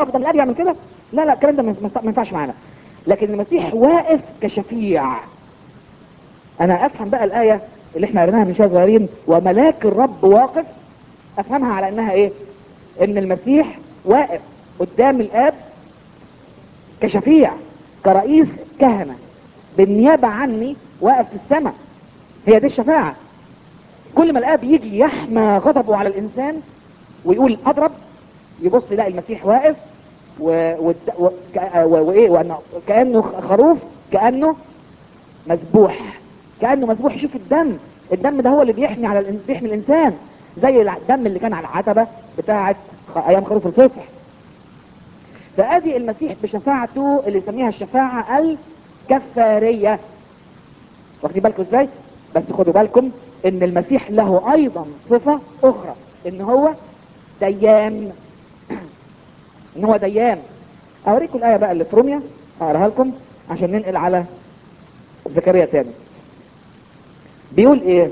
يقف قدام الاب يعمل كده لا لا الكلام ده ما ما ينفعش معانا لكن المسيح واقف كشفيع انا افهم بقى الايه اللي احنا قريناها من شويه صغيرين وملاك الرب واقف افهمها على انها ايه ان المسيح واقف قدام الاب كشفيع كرئيس كهنه بالنيابه عني واقف في السماء هي دي الشفاعه كل ما الاب يجي يحمى غضبه على الانسان ويقول اضرب يبص يلاقي المسيح واقف و... و... و... ك- و... وايه وانه كانه خروف كانه مذبوح كانه مذبوح يشوف الدم الدم ده هو اللي بيحمي على الإن- بيحمي الانسان زي الدم اللي كان على العتبه بتاعه خ- ايام خروف الفصح فادي المسيح بشفاعته اللي يسميها الشفاعه الكفاريه واخدين بالكم ازاي بس خدوا بالكم ان المسيح له ايضا صفه اخرى ان هو ديان ان هو ديان اوريكم الايه بقى اللي في روميا اقراها لكم عشان ننقل على زكريا تاني بيقول ايه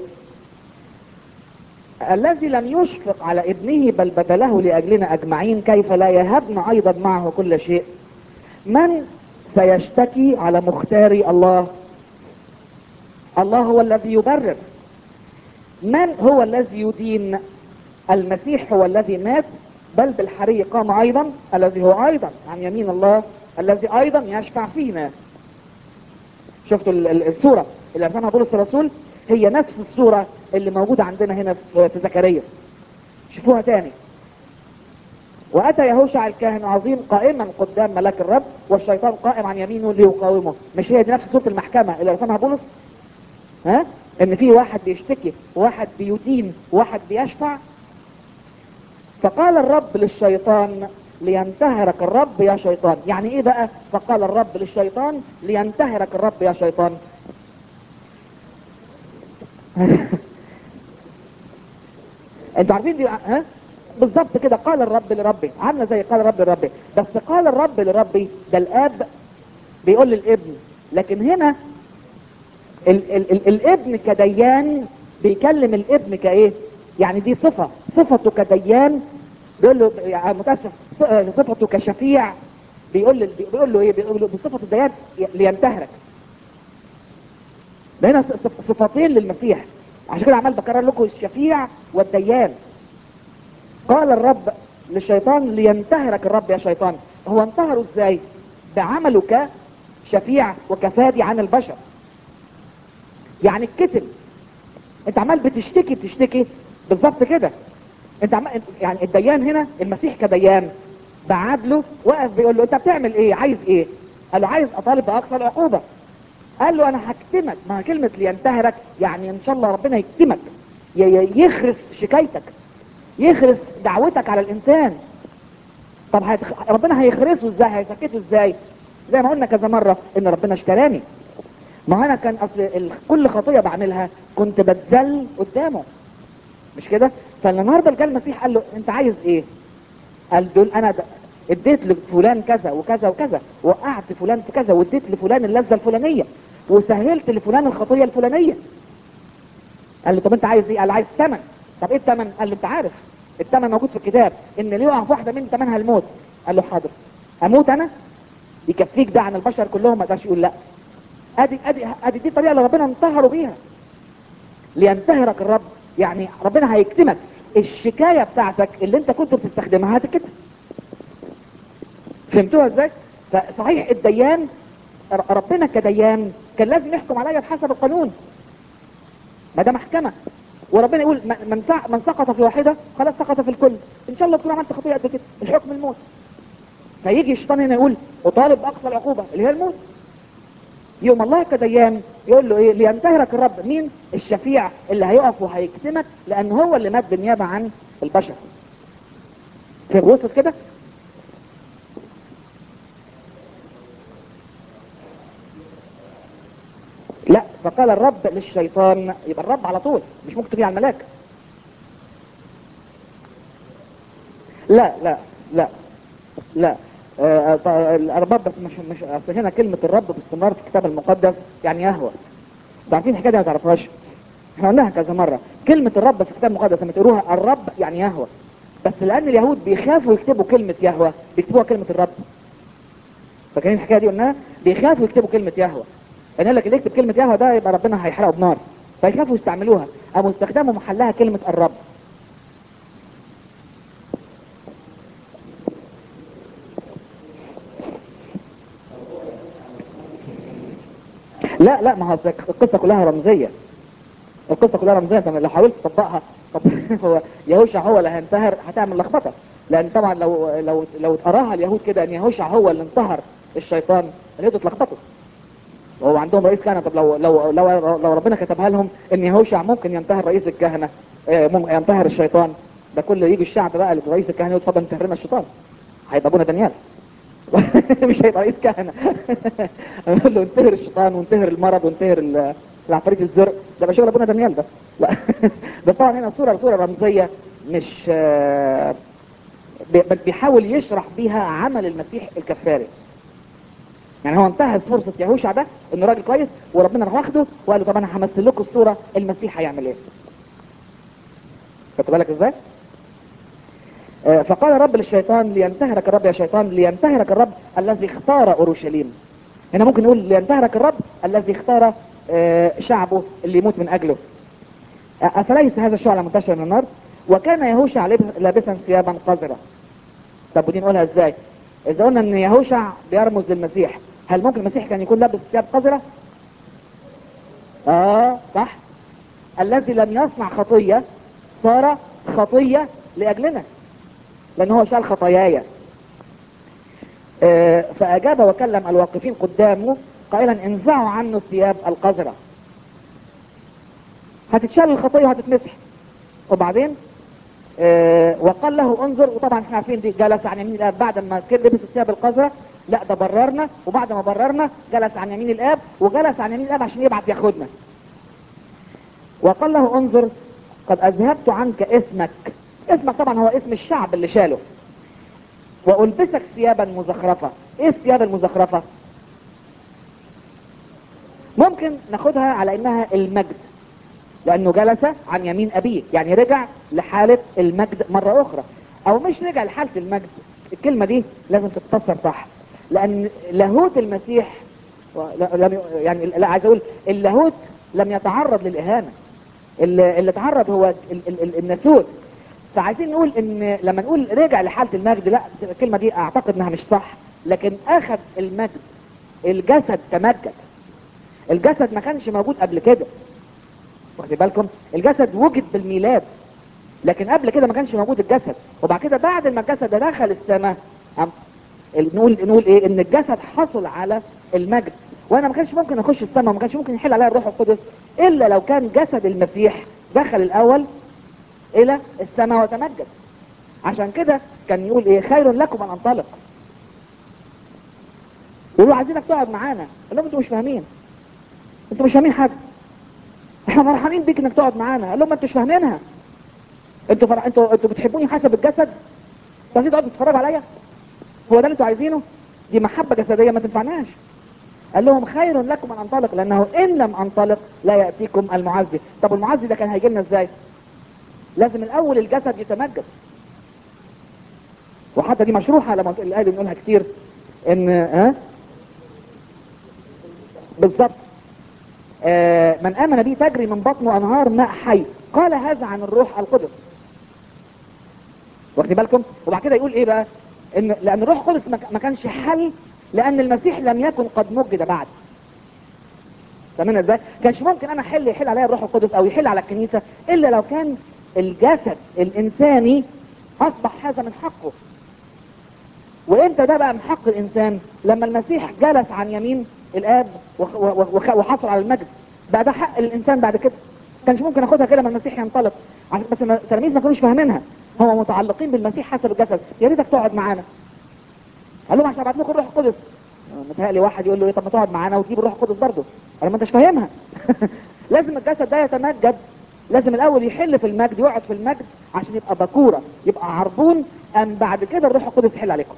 الذي لم يشفق على ابنه بل بذله لاجلنا اجمعين كيف لا يهبنا ايضا معه كل شيء من سيشتكي على مختاري الله الله هو الذي يبرر من هو الذي يدين المسيح هو الذي مات بل بالحري قام ايضا الذي هو ايضا عن يمين الله الذي ايضا يشفع فينا شفتوا ال- ال- الصورة اللي رسمها بولس الرسول هي نفس الصورة اللي موجودة عندنا هنا في في زكريا شوفوها تاني واتى يهوشع الكاهن العظيم قائما قدام ملاك الرب والشيطان قائم عن يمينه ليقاومه مش هي دي نفس صورة المحكمة اللي رسمها بولس ها ان في واحد بيشتكي وواحد بيدين وواحد بيشفع فقال الرب للشيطان لينتهرك الرب يا شيطان يعني ايه بقى فقال الرب للشيطان لينتهرك الرب يا شيطان انتوا عارفين دي ها بالظبط كده قال الرب لربي عامله زي قال الرب لربي بس قال الرب لربي ده الاب بيقول للابن لكن هنا ال ال ال الابن كديان بيكلم الابن كايه يعني دي صفة صفته كديان بيقول له يعني متاسف ص- صفته كشفيع بيقول له بيقول له ايه بيقول له بصفة الديان ي- لينتهرك ده هنا ص- صف- صفتين للمسيح عشان كده عمال بكرر لكم الشفيع والديان قال الرب للشيطان لينتهرك الرب يا شيطان هو انتهره ازاي بعمله كشفيع وكفادي عن البشر يعني الكتل انت عمال بتشتكي بتشتكي بالظبط كده انت عمال يعني الديان هنا المسيح كديان بعد له وقف بيقول له انت بتعمل ايه عايز ايه قال له عايز اطالب باقصى العقوبه قال له انا هكتمك ما كلمه لينتهرك يعني ان شاء الله ربنا يكتمك ي- ي- يخرس شكايتك يخرس دعوتك على الانسان طب هيتخ... ربنا هيخرسه ازاي هيسكته ازاي زي ما قلنا كذا مره ان ربنا اشتراني ما انا كان اصل ال... كل خطيه بعملها كنت بتذل قدامه مش كده فالنهارده جه المسيح قال له انت عايز ايه قال دول انا د... اديت لفلان كذا وكذا وكذا وقعت فلان في كذا واديت لفلان اللذه الفلانيه وسهلت لفلان الخطيه الفلانيه قال له طب انت عايز ايه قال عايز ثمن طب ايه الثمن قال له انت عارف الثمن موجود في الكتاب ان اللي يقع في واحده من ثمنها الموت قال له حاضر اموت انا يكفيك ده عن البشر كلهم ما قدرش يقول لا ادي ادي ادي دي الطريقه اللي ربنا انتهروا بيها لينتهرك الرب يعني ربنا هيكتمك الشكايه بتاعتك اللي انت كنت بتستخدمها هتكتب فهمتوها ازاي فصحيح الديان ر- ربنا كديان كان لازم يحكم عليا بحسب القانون ما ده محكمه وربنا يقول من من سع- من سقط في واحده خلاص سقط في الكل ان شاء الله تكون عملت خطيئه قد كده الحكم الموت فيجي الشيطان هنا يقول اطالب باقصى العقوبه اللي هي الموت يوم الله كديان يقول له ايه لينتهرك الرب مين الشفيع اللي هيقف وهيكتمك لان هو اللي مات بالنيابه عن البشر في وصلت كده لا فقال الرب للشيطان يبقى الرب على طول مش ممكن تجي على الملاك لا لا لا لا آه، آه، الارباب بس مش مش اصل هنا كلمه الرب باستمرار في الكتاب المقدس يعني يهوى انتوا عارفين الحكايه دي ما تعرفوهاش احنا قلناها كذا مره كلمه الرب في الكتاب المقدس لما تقروها الرب يعني يهوى بس لان اليهود بيخافوا يكتبوا كلمة يهوه بيكتبوها كلمة الرب فاكرين الحكايه دي قلناها بيخافوا يكتبوا كلمة يهوه يعني يقول لك اللي يكتب كلمة يهوه ده يبقى ربنا هيحرقه بنار فيخافوا يستعملوها او استخدموا محلها كلمة الرب لا لا ما هو القصة كلها رمزية القصة كلها رمزية انت لو حاولت تطبقها طب هو يهوشع هو اللي هينتهر هتعمل لخبطة لان طبعا لو لو لو تقراها اليهود كده ان يهوشع هو اللي انتهر الشيطان اليهود اتلخبطوا وهو عندهم رئيس كهنة طب لو لو لو لو ربنا كتبها لهم ان يهوشع ممكن ينتهر رئيس الكهنة آه، مم- ينتهر الشيطان ده كله يجي الشعب بقى لرئيس الكهنة يقول اتفضل انتهر لنا الشيطان هيبقى ابونا دانيال مش هيبقى رئيس كهنة يقول له انتهر الشيطان وانتهر المرض وانتهر ال- العفاريت الزرق ده بقى شغل ابونا دانيال ده لا بس طبعا هنا صورة صورة رمزية مش آه، بي- بل بيحاول يشرح بيها عمل المسيح الكفاري يعني هو انتهز فرصة يهوشع ده انه راجل كويس وربنا راح واخده وقال له طب انا همثل لكم الصورة المسيح هيعمل ايه خدت بالك ازاي آه، فقال الرب للشيطان لينتهرك الرب يا شيطان لينتهرك الرب الذي اختار اورشليم هنا ممكن نقول لينتهرك الرب الذي اختار آه، شعبه اللي يموت من اجله آه، افليس هذا الشعلة منتشر من النار وكان يهوشع لابس- لابسا ثيابا قذرة طب ودي نقولها ازاي اذا قلنا ان يهوشع بيرمز للمسيح هل ممكن المسيح كان يكون لابس ثياب قذرة اه صح الذي لم يصنع خطية صار خطية لاجلنا لان هو شال خطاياي آه، فاجاب وكلم الواقفين قدامه قائلا انزعوا عنه الثياب القذرة هتتشال الخطية وهتتمسح وبعدين آه، وقال له انظر وطبعا احنا عارفين دي جلس عن يمين الاب بعد ما كان لبس الثياب القذرة لا ده بررنا وبعد ما بررنا جلس عن يمين الاب وجلس عن يمين الاب عشان يبعت ياخدنا وقال له انظر قد اذهبت عنك اسمك اسمك طبعا هو اسم الشعب اللي شاله والبسك ثيابا مزخرفة ايه الثياب المزخرفة ممكن ناخدها على انها المجد لانه جلس عن يمين ابيه يعني رجع لحالة المجد مرة اخرى او مش رجع لحالة المجد الكلمة دي لازم تتفسر صح لان لاهوت المسيح لا- لم ي- يعني لا عايز اقول اللاهوت لم يتعرض للاهانة اللي, اللي تعرض هو ال- ال- ال- الناسوت فعايزين نقول ان لما نقول رجع لحالة المجد لا الكلمة دي اعتقد انها مش صح لكن اخذ المجد الجسد تمجد الجسد ما كانش موجود قبل كده واخدين بالكم الجسد وجد بالميلاد لكن قبل كده ما كانش موجود الجسد وبعد كده بعد ما الجسد ده دخل السماء قام ال- نقول نقول ايه ان الجسد حصل على المجد وانا ما كانش ممكن اخش السماء وما كانش ممكن يحل عليا الروح القدس الا لو كان جسد المسيح دخل الاول الى السماء وتمجد عشان كده كان يقول ايه خير لكم ان انطلق يقولوا عايزينك تقعد معانا قال لهم انتوا مش فاهمين انتوا مش فاهمين حاجه احنا فرحانين بيك انك تقعد معانا قال لهم ما انتوش فاهمينها انتوا فرح... انتوا انتوا بتحبوني حسب الجسد انتوا عايزين تقعدوا تتفرجوا عليا هو ده اللي انتوا عايزينه دي محبه جسديه ما تنفعناش قال لهم خير لكم ان انطلق لانه ان لم انطلق لا ياتيكم المعزي طب المعزي ده كان هيجي لنا ازاي لازم الاول الجسد يتمجد وحتى دي مشروحه لما الايه دي بنقولها كتير ان ها بالظبط آه من امن بي تجري من بطنه انهار ماء حي قال هذا عن الروح القدس واخدين بالكم وبعد كده يقول ايه بقى ان لان الروح القدس ما ما كانش حل لان المسيح لم يكن قد مجد بعد فاهمين ازاي كانش ممكن انا احل يحل عليا الروح القدس او يحل على الكنيسه الا لو كان الجسد الانساني اصبح هذا من حقه وامتى ده بقى من حق الانسان لما المسيح جلس عن يمين الاب وخ- وخ- وخ- وحصل على المجد بقى ده حق الانسان بعد كده كانش ممكن اخدها كده لما المسيح ينطلق عشان بس ما- التلاميذ ما كانوش فاهمينها هم متعلقين بالمسيح حسب الجسد يا ريتك تقعد معانا قال لهم عشان ابعت لكم الروح القدس متهيألي واحد يقول له ايه طب ما تقعد معانا وتجيب الروح القدس برضه قال ما انتش فاهمها لازم الجسد ده يتمجد لازم الاول يحل في المجد يقعد في المجد عشان يبقى بكوره يبقى عربون ام بعد كده الروح القدس يحل عليكم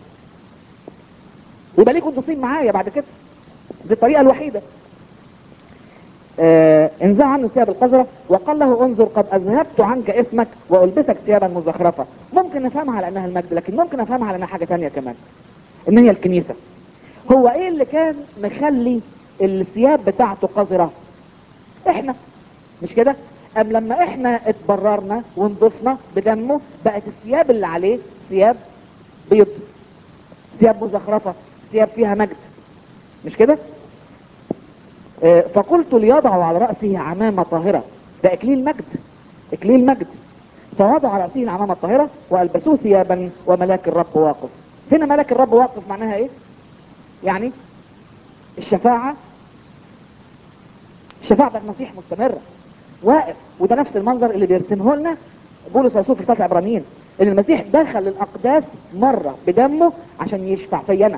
يبقى ليكم نصيب معايا بعد كده دي الطريقه الوحيده آه انزع عنه ثياب القذرة وقال له انظر قد اذهبت عنك اسمك والبسك ثيابا مزخرفة ممكن نفهمها على انها المجد لكن ممكن افهمها على انها حاجة تانية كمان ان هي الكنيسة هو ايه اللي كان مخلي الثياب بتاعته قذرة احنا مش كده ام لما احنا اتبررنا ونضفنا بدمه بقت الثياب اللي عليه ثياب بيض ثياب مزخرفة ثياب فيها مجد مش كده آه، فقلت ليضع على رأسه عمامة طاهرة ده اكليل مجد اكليل مجد فوضع على رأسه العمامة الطاهرة والبسوه ثيابا وملاك الرب واقف هنا ملاك الرب واقف معناها ايه يعني الشفاعة الشفاعة بتاعت المسيح مستمرة واقف وده نفس المنظر اللي بيرسمه لنا بولس الرسول في رسالة العبرانيين ان المسيح دخل الاقداس مرة بدمه عشان يشفع فينا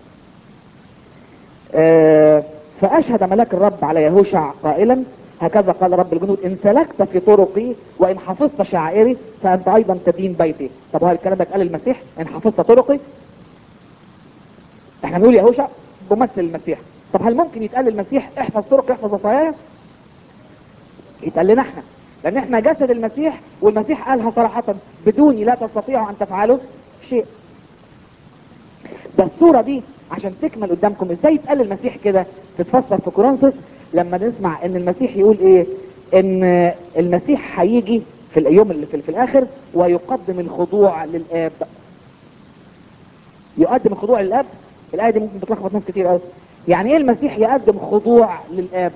آه، فاشهد ملاك الرب على يهوشع قائلا هكذا قال رب الجنود ان سلكت في طرقي وان حفظت شعائري فانت ايضا تدين بيتي طب هل الكلام ده اتقال المسيح ان حفظت طرقي احنا بنقول يهوشع ممثل المسيح طب هل ممكن يتقال المسيح احفظ طرق احفظ وصاياي يتقال لنا احنا لان احنا جسد المسيح والمسيح قالها صراحة بدوني لا تستطيعوا ان تفعلوا شيء ده الصورة دي عشان تكمل قدامكم ازاي يتقال المسيح كده تتفسر في كورنثوس لما نسمع ان المسيح يقول ايه ان المسيح هيجي في اليوم اللي في, في الاخر ويقدم الخضوع للاب يقدم الخضوع للاب الايه دي ممكن بتلخبط ناس كتير قوي يعني ايه المسيح يقدم خضوع للاب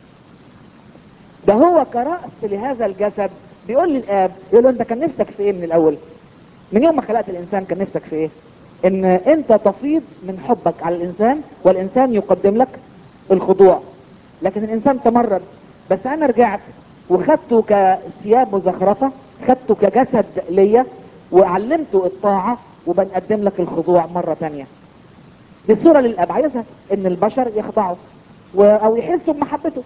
ده هو كرأس لهذا الجسد بيقول للاب يقول له انت كان نفسك في ايه من الاول من يوم ما خلقت الانسان كان نفسك في ايه ان انت تفيض من حبك على الانسان والانسان يقدم لك الخضوع لكن الانسان تمرد بس انا رجعت وخدته كثياب مزخرفة خدته كجسد ليا وعلمته الطاعة وبنقدم لك الخضوع مرة تانية دي الصورة للاب عايزها ان البشر يخضعوا و... او يحسوا بمحبته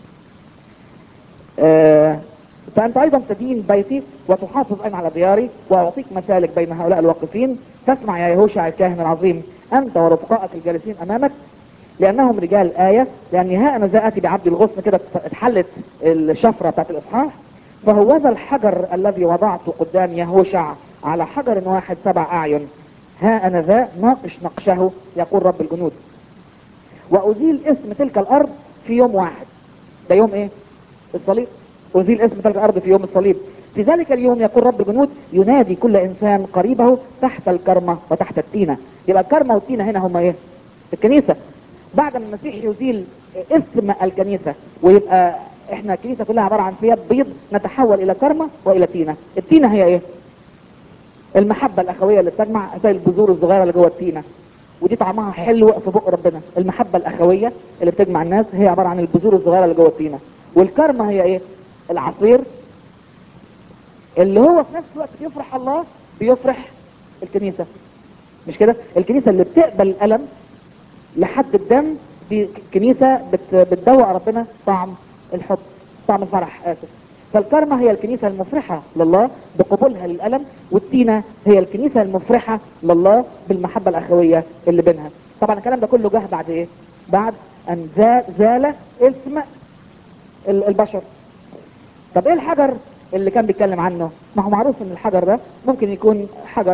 آه، فأنت أيضا تدين بيتي وتحافظ أين على دياري وأعطيك مسالك بين هؤلاء الواقفين تسمع يا يهوشع الكاهن العظيم أنت ورفقائك الجالسين أمامك لأنهم رجال آية لأن ها أنا ذا آتي بعبد الغصن كده اتحلت الشفرة بتاعت الإصحاح فهو ذا الحجر الذي وضعته قدام يهوشع على حجر واحد سبع أعين ها أنا ذا ناقش نقشه يقول رب الجنود وأزيل اسم تلك الأرض في يوم واحد ده يوم إيه؟ الصليب أزيل اسم تلك الأرض في يوم الصليب في ذلك اليوم يقول رب الجنود ينادي كل إنسان قريبه تحت الكرمة وتحت التينة يبقى الكرمة والتينة هنا هما إيه الكنيسة بعد ما المسيح يزيل اسم الكنيسة ويبقى احنا الكنيسة كلها عبارة عن ثياب بيض نتحول إلى كرمة وإلى تينة التينة هي إيه المحبة الأخوية اللي بتجمع زي البذور الصغيرة اللي جوه التينة ودي طعمها حلو في بق ربنا المحبة الأخوية اللي بتجمع الناس هي عبارة عن البذور الصغيرة اللي جوه التينة والكرمة هي ايه العصير اللي هو في نفس الوقت بيفرح الله بيفرح الكنيسة مش كده الكنيسة اللي بتقبل الألم لحد الدم دي كنيسة بت بتدوق ربنا طعم الحب طعم الفرح آسف فالكرمة هي الكنيسة المفرحة لله بقبولها للألم والتينة هي الكنيسة المفرحة لله بالمحبة الأخوية اللي بينها طبعا الكلام ده كله جه بعد ايه بعد ان زال اسم البشر طب ايه الحجر اللي كان بيتكلم عنه ما هو معروف ان الحجر ده ممكن يكون حجر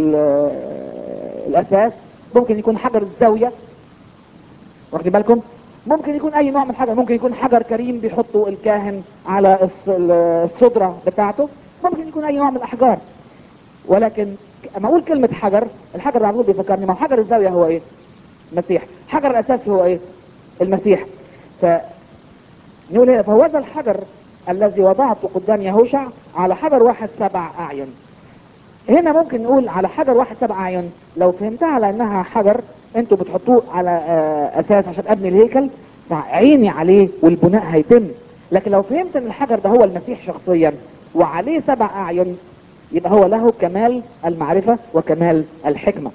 الاساس ممكن يكون حجر الزاوية واخدين بالكم ممكن يكون اي نوع من الحجر ممكن يكون حجر كريم بيحطه الكاهن على الصدرة بتاعته ممكن يكون اي نوع من الاحجار ولكن اما اقول كلمة حجر الحجر اللي عمود بيفكرني ما هو حجر الزاوية هو ايه المسيح حجر الاساس هو ايه المسيح ف يقول ايه فهو ذا الحجر الذي وضعته قدام يهوشع على حجر واحد سبع اعين هنا ممكن نقول على حجر واحد سبع اعين لو فهمتها على انها حجر انتوا بتحطوه على اساس عشان ابني الهيكل فعيني عليه والبناء هيتم لكن لو فهمت ان الحجر ده هو المسيح شخصيا وعليه سبع اعين يبقى هو له كمال المعرفة وكمال الحكمة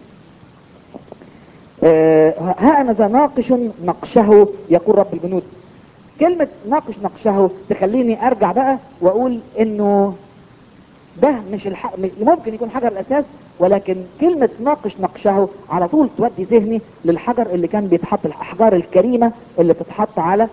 آه ها انا ذا ناقش نقشه يقول رب الجنود كلمة ناقش نقشه تخليني ارجع بقى واقول انه ده مش الحق ممكن يكون حجر الاساس ولكن كلمة ناقش نقشه على طول تودي ذهني للحجر اللي كان بيتحط الاحجار الكريمة اللي بتتحط على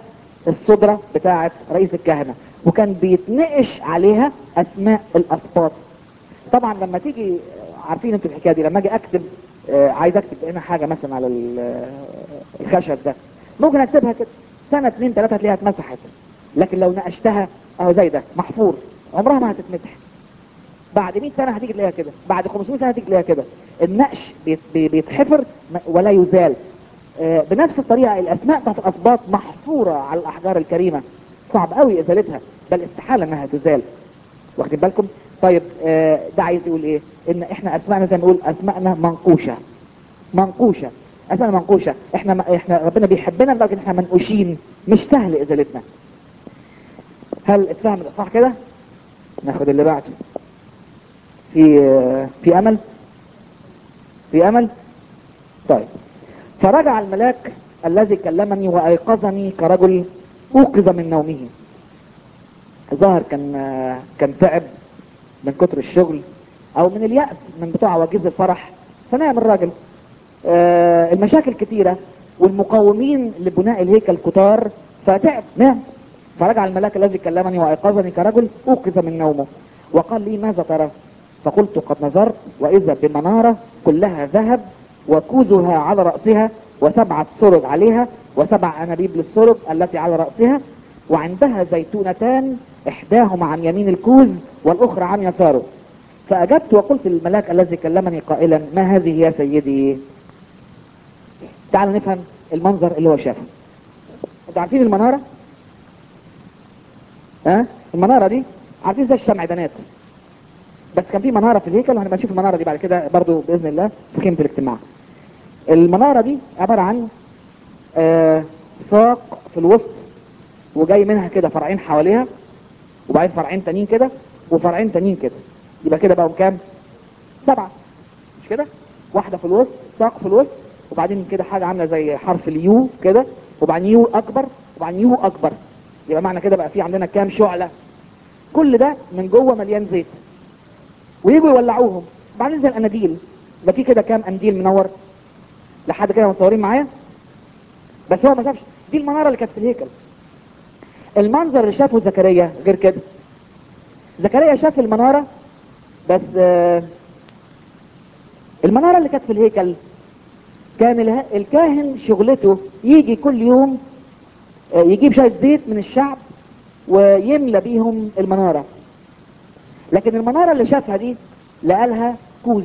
الصدرة بتاعة رئيس الكهنة وكان بيتنقش عليها اسماء الاسباط طبعا لما تيجي عارفين انتوا الحكايه دي لما اجي اكتب آه، عايز اكتب هنا حاجه مثلا على ال- آه، الخشب ده ممكن اكتبها كده سنه اتنين تلاته هتلاقيها اتمسحت لكن لو نقشتها اهو زي ده محفور عمرها ما هتتمسح بعد 100 سنه هتيجي تلاقيها كده بعد 500 سنه هتيجي تلاقيها كده النقش بيت- بي- بيتحفر م- ولا يزال آه، بنفس الطريقه الاسماء بتاعت الاسباط محفوره على الاحجار الكريمه صعب قوي ازالتها بل استحاله انها تزال واخدين بالكم طيب آه، ده عايز يقول ايه ان احنا اسمائنا زي ما نقول اسمائنا منقوشه منقوشه اسمائنا منقوشه احنا ما احنا ربنا بيحبنا لدرجه ان احنا منقوشين مش سهل ازالتنا هل اتفهم صح كده ناخد اللي بعده في آه، في امل في امل طيب فرجع الملاك الذي كلمني وايقظني كرجل اوقظ من نومه ظاهر كان آه، كان تعب من كتر الشغل او من اليأس من بتوع عواجيز الفرح فنام الراجل آه، المشاكل كتيرة والمقاومين لبناء الهيكل كتار فتعب نام فرجع الملاك الذي كلمني وايقظني كرجل اوقظ من نومه وقال لي ماذا ترى فقلت قد نظرت واذا بمنارة كلها ذهب وكوزها على رأسها وسبعة سرج عليها وسبع انابيب للسرج التي على رأسها وعندها زيتونتان احداهما عن يمين الكوز والاخرى عن يساره فاجبت وقلت للملاك الذي كلمني قائلا ما هذه يا سيدي تعالوا نفهم المنظر اللي هو شافه انتوا عارفين المنارة ها المنارة دي عارفين زي الشمعدانات بس كان في منارة في الهيكل وهنبقى نشوف المنارة دي بعد كده برضو بإذن الله في قيمة الاجتماع المنارة دي عبارة عن آه ساق في الوسط وجاي منها كده فرعين حواليها وبعدين فرعين تانيين كده وفرعين تانيين كده يبقى كده بقوا كام سبعة مش كده واحدة في الوسط ساق في الوسط وبعدين كده حاجة عاملة زي حرف اليو كده وبعدين يو اكبر وبعدين يو اكبر يبقى معنى كده بقى في عندنا كام شعلة كل ده من جوه مليان زيت ويجوا يولعوهم بعدين زي الاناديل يبقى في كده كام انديل منور لحد كده متصورين معايا بس هو ما شافش دي المناره اللي كانت في الهيكل المنظر اللي شافه زكريا غير كده زكريا شاف المناره بس آه، المناره اللي كانت في الهيكل كان اله- الكاهن شغلته يجي كل يوم آه، يجيب شويه زيت من الشعب ويملى بيهم المناره لكن المناره اللي شافها دي لقالها كوز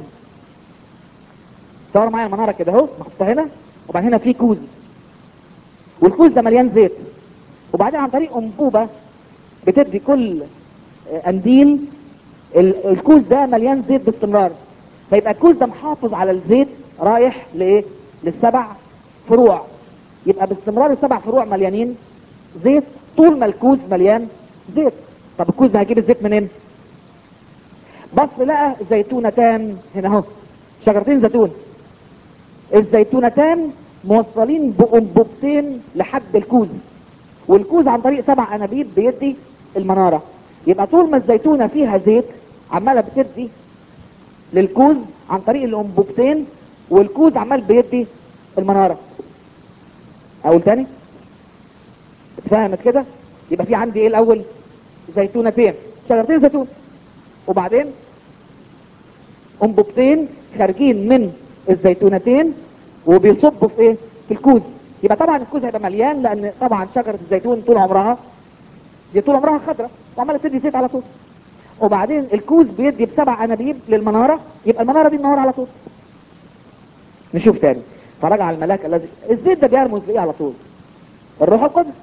صور معايا المناره كده اهو محطوطه هنا وبعدين هنا في كوز والكوز ده مليان زيت وبعدين عن طريق انبوبه بتدي كل آه، انديل ال- الكوز ده مليان زيت باستمرار فيبقى الكوز ده محافظ على الزيت رايح لايه للسبع فروع يبقى باستمرار السبع فروع مليانين زيت طول ما الكوز مليان زيت طب الكوز ده هيجيب الزيت منين بص لقى زيتونتان هنا اهو شجرتين زيتون الزيتونتان موصلين بأنبوبتين لحد الكوز والكوز عن طريق سبع انابيب بيدي المنارة يبقى طول ما الزيتونة فيها زيت عمالة بتدي للكوز عن طريق الانبوبتين والكوز عمال بيدي المنارة اقول تاني اتفهمت كده يبقى في عندي ايه الاول زيتونتين شجرتين زيتون وبعدين انبوبتين خارجين من الزيتونتين وبيصبوا في ايه في الكوز يبقى طبعا الكوز هيبقى مليان لان طبعا شجره الزيتون طول عمرها دي طول عمرها خضراء وعماله تدي زيت على طول وبعدين الكوز بيدي بسبع انابيب للمناره يبقى المناره دي منوره على طول نشوف تاني فرجع الملاك الذي الزيت ده بيرمز لايه على طول الروح القدس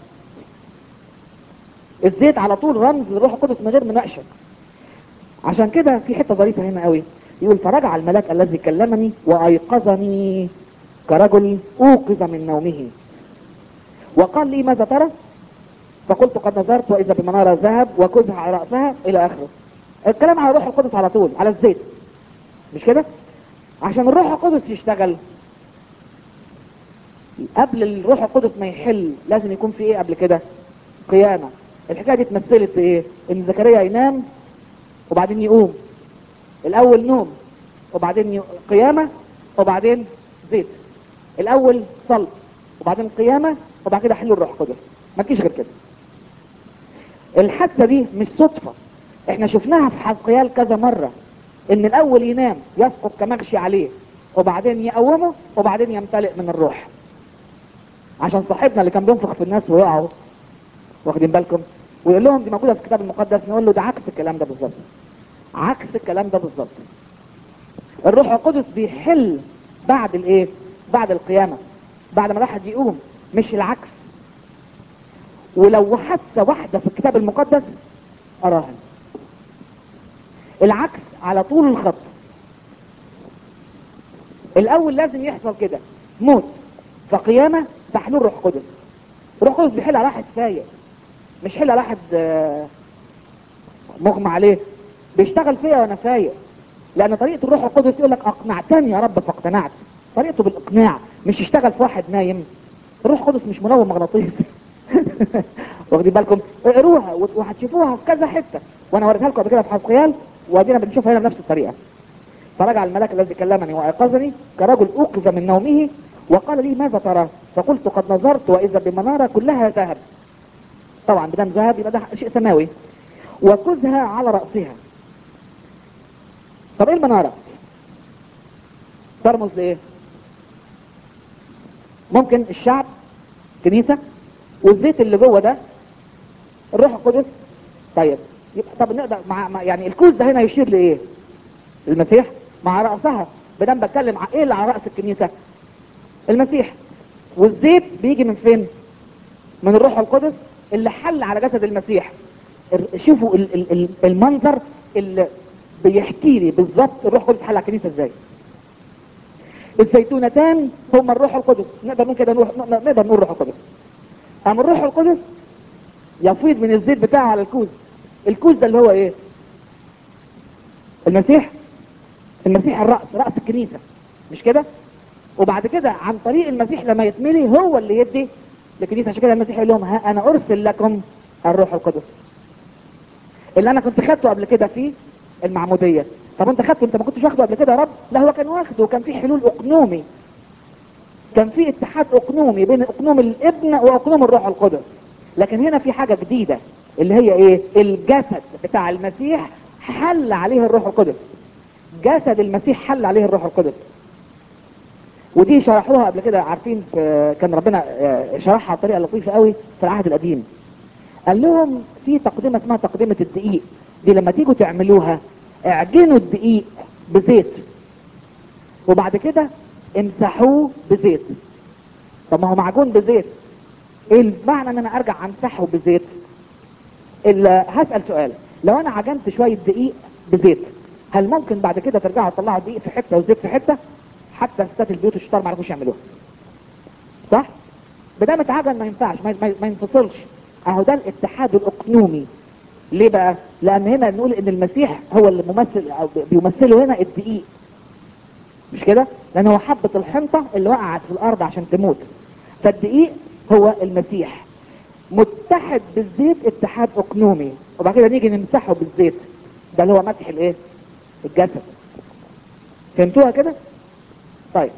الزيت على طول رمز للروح القدس من غير مناقشه عشان كده في حته ظريفه هنا قوي يقول فرجع الملاك الذي كلمني وايقظني كرجل اوقظ من نومه وقال لي ماذا ترى فقلت قد نظرت واذا بمناره ذهب وكزها على راسها الى اخره الكلام على الروح القدس على طول على الزيت مش كده عشان الروح القدس يشتغل قبل الروح القدس ما يحل لازم يكون في ايه قبل كده قيامه الحكايه دي اتمثلت في ايه ان زكريا ينام وبعدين يقوم الاول نوم وبعدين ي- قيامه وبعدين زيت الاول صلب وبعدين قيامه وبعد كده حل الروح القدس ما تجيش غير كده الحادثه دي مش صدفه احنا شفناها في حزقيال كذا مره ان الاول ينام يسقط كمغشي عليه وبعدين يقومه وبعدين يمتلئ من الروح عشان صاحبنا اللي كان بينفخ في الناس ويقعوا واخدين بالكم ويقول لهم دي موجوده في الكتاب المقدس نقول له ده عكس الكلام ده بالظبط عكس الكلام ده بالظبط الروح القدس بيحل بعد الايه بعد القيامه بعد ما الواحد يقوم مش العكس ولو حادثه واحده في الكتاب المقدس اراهن العكس على طول الخط الاول لازم يحصل كده موت فقيامه تحلول روح قدس روح قدس بيحل على واحد فايق مش حل على واحد آه، مغمى عليه بيشتغل فيا وانا فايق لان طريقه الروح القدس يقول لك اقنعتني يا رب فاقتنعت طريقته بالاقناع مش يشتغل في واحد نايم الروح القدس مش منوم مغناطيس واخدين بالكم اقروها وهتشوفوها في كذا حته وانا وريتها لكم قبل كده في حزقيال وادينا بنشوفها هنا بنفس الطريقه فرجع الملاك الذي كلمني وايقظني كرجل اوقظ من نومه وقال لي ماذا ترى فقلت قد نظرت واذا بمناره كلها ذهب طبعا بدم ذهب يبقى ده شيء سماوي وكزها على راسها طب ايه المناره ترمز لايه ممكن الشعب كنيسه والزيت اللي جوه ده الروح القدس طيب يبقى طب نقدر مع, مع يعني الكوز ده هنا يشير لايه المسيح مع راسها بدل بتكلم عن ايه اللي على راس الكنيسه المسيح والزيت بيجي من فين من الروح القدس اللي حل على جسد المسيح ال- شوفوا ال- ال- ال- المنظر اللي بيحكي لي بالظبط الروح القدس حل على الكنيسه ازاي الزيتونتان هم الروح القدس نقدر نقول كده نروح نقدر نقول الروح القدس اما الروح القدس يفيض من الزيت بتاعه على الكوز الكوز ده اللي هو ايه المسيح المسيح الرأس رأس الكنيسة مش كده وبعد كده عن طريق المسيح لما يتملي هو اللي يدي للكنيسة عشان كده المسيح يقول لهم ها انا ارسل لكم الروح القدس اللي انا كنت خدته قبل كده في المعمودية طب انت خدته انت ما كنتش واخده قبل كده يا رب لا هو كان واخده وكان في حلول اقنومي كان في اتحاد اقنومي بين اقنوم الابن واقنوم الروح القدس لكن هنا في حاجة جديدة اللي هي ايه الجسد بتاع المسيح حل عليه الروح القدس جسد المسيح حل عليه الروح القدس ودي شرحوها قبل كده عارفين في كان ربنا آه، شرحها بطريقه لطيفه قوي في العهد القديم قال لهم في تقدمه اسمها تقدمه الدقيق دي لما تيجوا تعملوها اعجنوا الدقيق بزيت وبعد كده امسحوه بزيت طب ما هو معجون بزيت ايه المعنى ان انا ارجع امسحه بزيت ال- هسأل سؤال لو انا عجنت شوية دقيق بزيت هل ممكن بعد كده ترجعوا تطلعوا الدقيق في حتة وزيت في حتة حتى ستات البيوت الشطار ما عرفوش يعملوها صح بدام اتعجن ما ينفعش ما, ما, ما ينفصلش اهو ده الاتحاد الاقنومي ليه بقى لان هنا نقول ان المسيح هو اللي ممثل او بيمثله هنا الدقيق مش كده لان هو حبة الحنطة اللي وقعت في الارض عشان تموت فالدقيق هو المسيح متحد بالزيت اتحاد اقنومي وبعد كده نيجي نمسحه بالزيت ده اللي هو مسح الايه الجسد فهمتوها كده طيب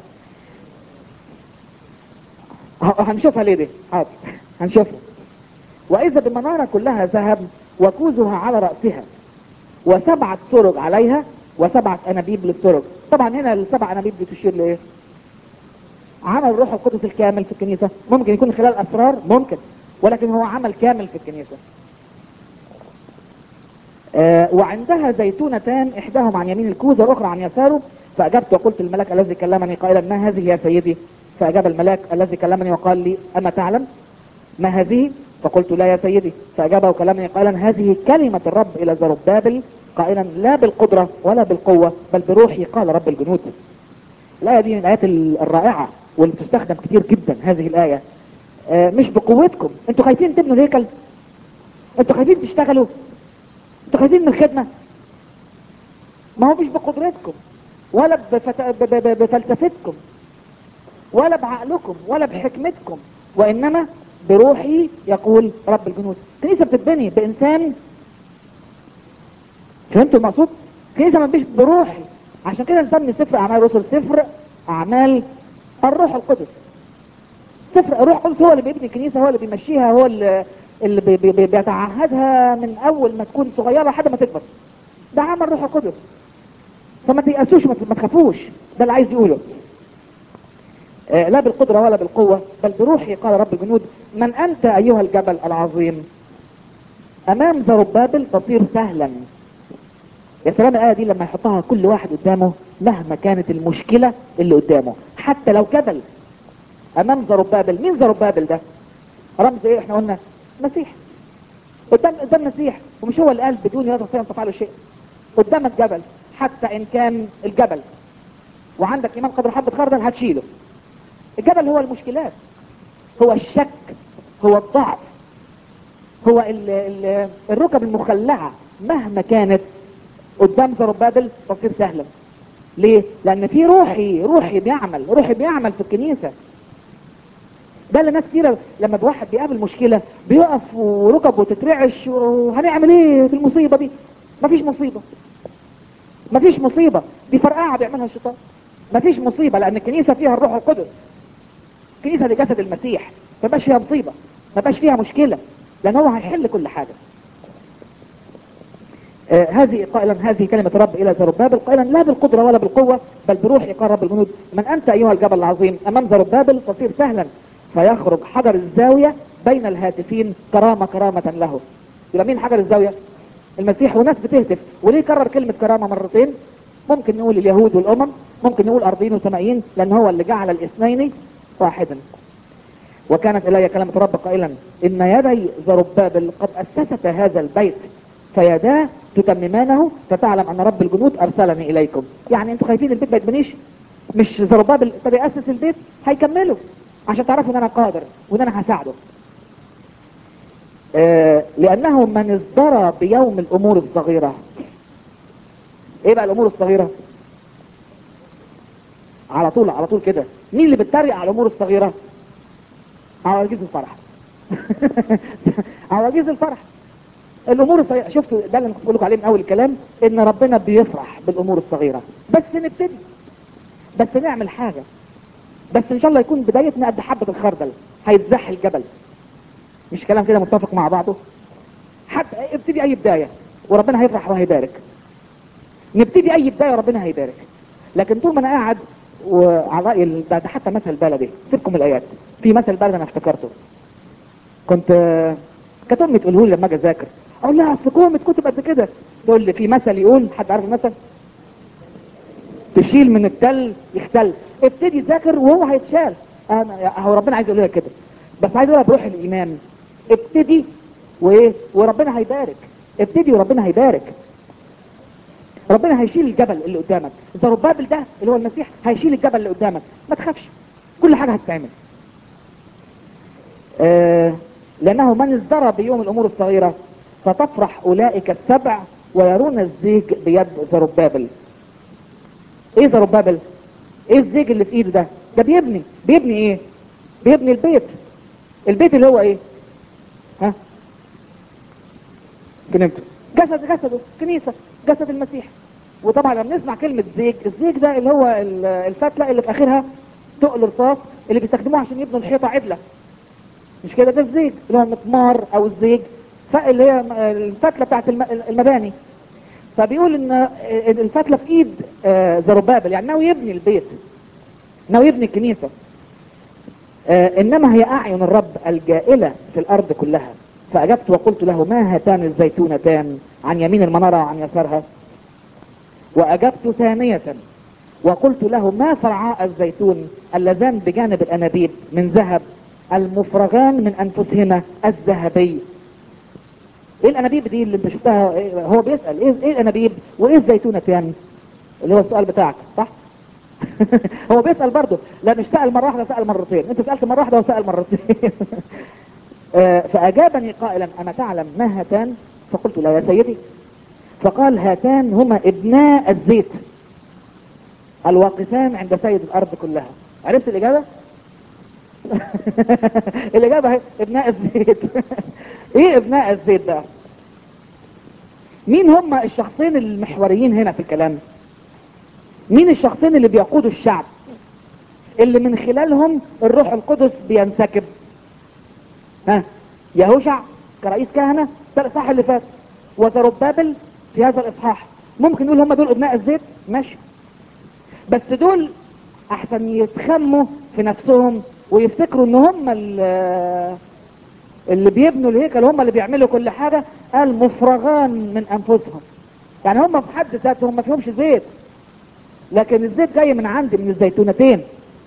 ه- هنشوفها ليه دي حاضر هنشوفها واذا بمنارة كلها ذهب وكوزها على رأسها وسبعة سرج عليها وسبعة انابيب للسرج طبعا هنا السبع انابيب دي تشير لايه عمل الروح القدس الكامل في الكنيسة ممكن يكون خلال اسرار ممكن ولكن هو عمل كامل في الكنيسة آه وعندها زيتونتان احداهم عن يمين الكوز والاخرى عن يساره فاجبت وقلت للملاك الذي كلمني قائلا ما هذه يا سيدي فاجاب الملاك الذي كلمني وقال لي اما تعلم ما هذه فقلت لا يا سيدي فاجاب وكلمني قائلا هذه كلمة الرب الى زربابل قائلا لا بالقدرة ولا بالقوة بل بروحي قال رب الجنود الآية دي من الآيات الرائعة واللي بتستخدم كتير جدا هذه الآية آه، مش بقوتكم انتوا خايفين تبنوا الهيكل انتوا خايفين تشتغلوا انتوا خايفين من الخدمة ما هو مش بقدرتكم ولا بفت... ب... ب... ب... بفلسفتكم ولا بعقلكم ولا بحكمتكم وانما بروحي يقول رب الجنود كنيسة بتتبني بانسان فهمتوا المقصود كنيسة ما بيش بروحي عشان كده نسمي سفر اعمال الرسل سفر اعمال الروح القدس تفرق الروح القدس هو اللي بيبني الكنيسه هو اللي بيمشيها هو اللي اللي بي بي بي بيتعهدها من اول ما تكون صغيره لحد ما تكبر ده عمل الروح القدس فما تيأسوش ما ما تخافوش ده اللي عايز يقوله آه، لا بالقدرة ولا بالقوة بل بروحي قال رب الجنود من أنت أيها الجبل العظيم أمام زربابل تصير سهلا يا سلام الآية دي لما يحطها كل واحد قدامه مهما كانت المشكلة اللي قدامه حتى لو جبل أمام زربابل مين زربابل ده رمز إيه احنا قلنا مسيح قدام قدام مسيح ومش هو اللي قال بدون يد ان تفعلوا شيء قدامك جبل حتى ان كان الجبل وعندك ايمان قدر حبه خردل هتشيله الجبل هو المشكلات هو الشك هو الضعف هو ال ال الركب المخلعه مهما كانت قدام زربابل تصير سهلا ليه؟ لان في روحي روحي بيعمل روحي بيعمل في الكنيسه ده اللي ناس كتيرة لما الواحد بيقابل مشكلة بيقف وركبه تترعش وهنعمل ايه في المصيبة دي مفيش مصيبة مفيش مصيبة دي فرقعة بيعملها الشيطان مفيش مصيبة لان الكنيسة فيها الروح القدس الكنيسة دي جسد المسيح ما بقاش فيها مصيبة ما بقاش فيها مشكلة لان هو هيحل كل حاجة آه هذه قائلا هذه كلمة رب إلى زربابل قائلا لا بالقدرة ولا بالقوة بل بروحي قال رب الجنود من أنت أيها الجبل العظيم أمام زربابل تصير سهلا فيخرج حجر الزاوية بين الهاتفين كرامة كرامة له يبقى مين حجر الزاوية المسيح وناس بتهتف وليه كرر كلمة كرامة مرتين ممكن نقول اليهود والأمم ممكن نقول أرضين وسمائيين لأن هو اللي جعل الاثنين واحدا وكانت إلي كلمة رب قائلا إن يدي زربابل قد أسست هذا البيت فيداه تتممانه فتعلم أن رب الجنود أرسلني إليكم يعني أنتوا خايفين البيت ما يتبنيش مش زربابل ابتدى يأسس البيت هيكمله عشان تعرفوا ان انا قادر وان انا هساعده آه لانه من ازدرى بيوم الامور الصغيرة ايه بقى الامور الصغيرة على طول على طول كده مين اللي بيتريق على الامور الصغيرة عواجيز الفرح عواجيز الفرح الامور الصغيرة شفتوا ده اللي بقول لكم عليه من اول الكلام ان ربنا بيفرح بالامور الصغيرة بس نبتدي بس نعمل حاجة بس ان شاء الله يكون بدايتنا قد حبة الخردل هيتزح الجبل مش كلام كده متفق مع بعضه حتى ابتدي اي بداية وربنا هيفرح وهيبارك نبتدي اي بداية وربنا هيبارك لكن طول ما انا قاعد وعلى رأي ال- ده ده حتى مثل بلدي سيبكم الايات في مثل بلدي انا افتكرته كنت كانت امي تقوله لي لما اجي اذاكر اقول لها اصل كومة كتب قد كده تقول لي في مثل يقول حد عارف المثل تشيل من التل يختل ابتدي ذاكر وهو هيتشال انا هو ربنا عايز يقول لك كده بس عايز يقولها بروح الايمان ابتدي وايه وربنا هيبارك ابتدي وربنا هيبارك ربنا هيشيل الجبل اللي قدامك زربابل ده اللي هو المسيح هيشيل الجبل اللي قدامك ما تخافش كل حاجه هتتعمل آه لانه من ازدرى بيوم الامور الصغيره فتفرح اولئك السبع ويرون الزيج بيد زربابل ايه زربابل ايه الزيج اللي في ايده ده ده بيبني بيبني ايه بيبني البيت البيت اللي هو ايه ها كلمته جسد جسده كنيسة جسد المسيح وطبعا لما نسمع كلمة زيج الزيج ده اللي هو ال- الفتلة اللي في اخرها تقل رصاص اللي بيستخدموه عشان يبنوا الحيطة عدلة مش كده ده الزيج اللي هو المسمار او الزيج ف- اللي هي الفتلة بتاعت الم- المباني فبيقول ان الفتلة في ايد آه، زربابل يعني ناوي يبني البيت ناوي يبني الكنيسة آه، انما هي اعين الرب الجائلة في الارض كلها فاجبت وقلت له ما هاتان الزيتونتان عن يمين المنارة وعن يسارها واجبت ثانية وقلت له ما فرعاء الزيتون اللذان بجانب الانابيب من ذهب المفرغان من انفسهما الذهبي ايه الانابيب دي اللي انت شفتها إيه- هو بيسأل ايه ايه الانابيب وايه الزيتونتان اللي هو السؤال بتاعك صح هو بيسأل برضه لا مش سأل مرة واحدة سأل مرتين انت سألت مرة واحدة وسأل مرتين آه، فأجابني قائلا أما تعلم ما هاتان فقلت لا يا سيدي فقال هاتان هما ابناء الزيت الواقفان عند سيد الأرض كلها عرفت الإجابة؟ الإجابة هي ابناء الزيت ايه ابناء الزيت ده؟ مين هم الشخصين المحوريين هنا في الكلام؟ مين الشخصين اللي بيقودوا الشعب؟ اللي من خلالهم الروح القدس بينسكب ها يهوشع كرئيس كهنة ده الاصحاح اللي فات وزربابل في هذا الاصحاح ممكن نقول هم دول ابناء الزيت ماشي بس دول احسن يتخموا في نفسهم ويفتكروا ان هم ال- اللي بيبنوا الهيكل هم اللي بيعملوا كل حاجة قال مفرغان من انفسهم يعني هم في حد ذاتهم ما فيهمش زيت لكن الزيت جاي من عندي من الزيتونتين